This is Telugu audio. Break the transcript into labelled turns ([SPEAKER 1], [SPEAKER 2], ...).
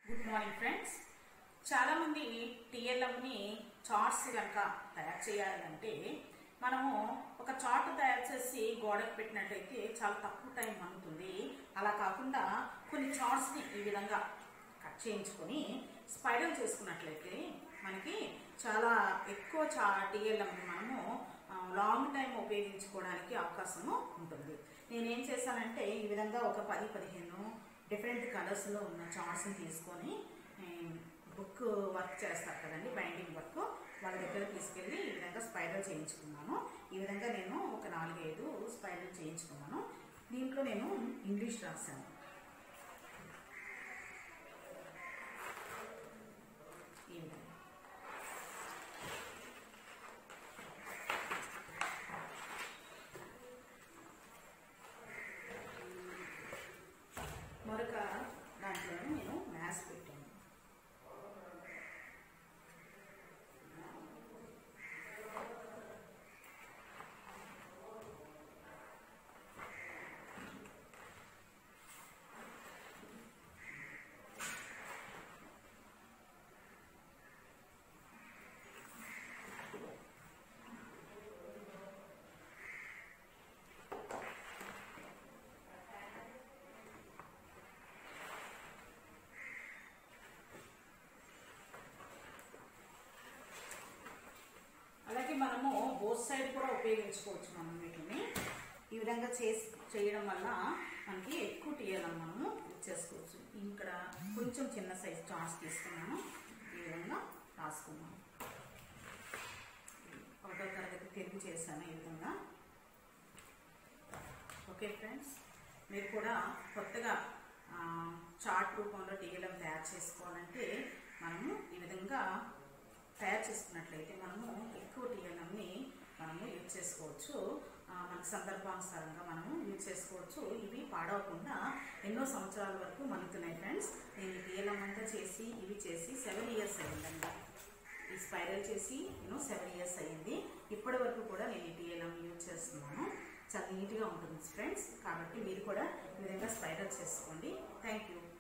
[SPEAKER 1] గుడ్ మార్నింగ్ ఫ్రెండ్స్ చాలా మంది టీఎల్ఎంని చార్ట్స్ కనుక తయారు చేయాలంటే మనము ఒక చార్ట్ తయారు చేసి గోడకు పెట్టినట్లయితే చాలా తక్కువ టైం అందుతుంది అలా కాకుండా కొన్ని చార్ట్స్ని ఈ విధంగా కట్ చేయించుకొని స్పైరల్ చేసుకున్నట్లయితే మనకి చాలా ఎక్కువ చా టీఎల్ఎంని మనము ఆ, లాంగ్ టైం ఉపయోగించుకోవడానికి అవకాశము ఉంటుంది నేనేం చేశానంటే ఈ విధంగా ఒక పది పదిహేను డిఫరెంట్ కలర్స్లో ఉన్న చార్ట్స్ని తీసుకొని బుక్ వర్క్ చేస్తారు కదండి బైండింగ్ వర్క్ వాళ్ళ దగ్గర తీసుకెళ్ళి ఈ విధంగా స్పైరల్ చేయించుకున్నాను ఈ విధంగా నేను ఒక నాలుగైదు స్పైరల్ చేయించుకున్నాను దీంట్లో నేను ఇంగ్లీష్ రాశాను ఈ విధంగా మరొక దాంట్లో నేను మ్యాథ్స్ పెట్టాను అలాగే మనము బోత్ సైడ్ కూడా ఉపయోగించుకోవచ్చు మనం వీటిని ఈ విధంగా చేసి చేయడం వల్ల మనకి ఎక్కువ టీయలం మనము చేసుకోవచ్చు ఇక్కడ కొంచెం చిన్న సైజ్ చార్ట్స్ తీసుకున్నాను ఈ విధంగా రాసుకున్నాను ఒకటో తరగతి తెలుగు చేశాను ఈ విధంగా ఓకే ఫ్రెండ్స్ మీరు కూడా కొత్తగా ఆ, చార్ట్ రూపంలో టీఎల్ఎం తయారు చేసుకోవాలంటే మనము ఈ విధంగా తయారు చేసుకున్నట్లయితే మనము ఎక్కువ టీఎల్ఎంని మనము యూజ్ చేసుకోవచ్చు ఆ, మన సందర్భానుసారంగా మనము యూజ్ చేసుకోవచ్చు ఇవి పాడవకుండా ఎన్నో సంవత్సరాల వరకు మనుతున్నాయి ఫ్రెండ్స్ నేను టీఎల్ఎం అంతా చేసి ఇవి చేసి సెవెన్ ఇయర్స్ అయిందండి ఈ స్పైరల్ చేసి నేను సెవెన్ ఇయర్స్ అయ్యింది ఇప్పటి వరకు కూడా నేను ఈ టీఎల్ఎం యూజ్ చేస్తున్నాను చాలా నీట్గా ఉంటుంది ఫ్రెండ్స్ కాబట్టి మీరు కూడా ఈ విధంగా స్పైరల్ చేసుకోండి థ్యాంక్ యూ